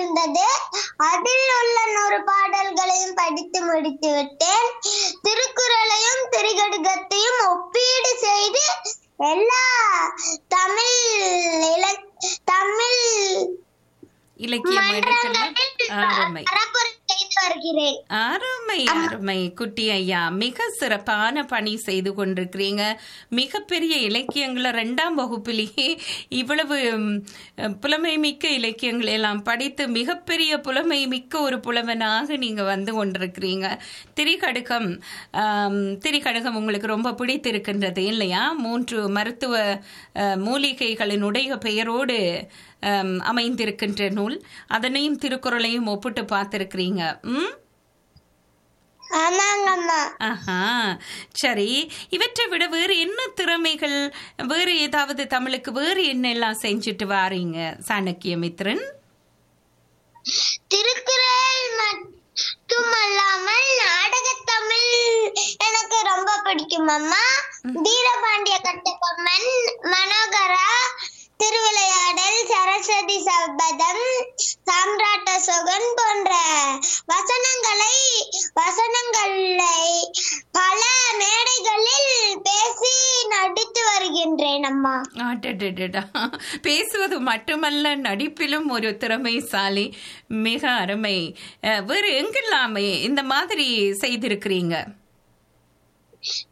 இருந்தது அதில் உள்ள நூறு பாடல்களையும் படித்து முடித்து விட்டேன் திருக்குறளையும் திரிகடுகத்தையும் ஒப்பீடு செய்து எல்லா தமிழ் இலக் தமிழ் இலக்கிய மேடைக்கெல்லாம் அருமை மன்றங்களில் பரப்புரை செய்து வருகிறேன் அருமை அருமை குட்டி ஐயா மிக சிறப்பான பணி செய்து கொண்டிருக்கிறீங்க மிகப்பெரிய இலக்கியங்களை ரெண்டாம் வகுப்பிலேயே இவ்வளவு ம், புலமை மிக்க இலக்கியங்களை எல்லாம் படித்து மிகப்பெரிய புலமை மிக்க ஒரு புலவனாக நீங்க வந்து கொண்டிருக்கிறீங்க திரிகடுகம் ஆம், திரிகடுகம் உங்களுக்கு ரொம்ப பிடித்திருக்கின்றது இல்லையா மூன்று மருத்துவ அஹ், மூலிகைகளினுடைய பெயரோடு ஆம், அமைந்திருக்கின்ற நூல் அதனையும் திருக்குறளையும் ஒப்பிட்டு பார்த்திருக்கிறீங்க ம் ஆமாங்கம்மா ஆஹா சரி இவற்றை விட வேறு என்ன திறமைகள் வேறு ஏதாவது தமிழுக்கு வேறு என்ன எல்லாம் செஞ்சுட்டு வாரீங்க சாணக்கிய மித்ரன் திருக்குறள் மட்டுமல்லாமல் நாடகத்தமிழ் எனக்கு ரொம்ப பிடிக்கும் அம்மா வீரபாண்டிய கட்டபொம்மன் மனோகரா திருவிளையாடல் சரஸ்வதி சபதம் சாம்ராட்ட சோகன் போன்ற வசனங்களை வசனங்களை பல மேடைகளில் பேசி நடித்து வருகின்றேன் அம்மா அடடடடா. பேசுவது மட்டுமல்ல நடிப்பிலும் ஒரு திறமைசாலி மிக அருமை அஹ், வேறு எங்கெல்லாமே இந்த மாதிரி செய்திருக்கிறீங்க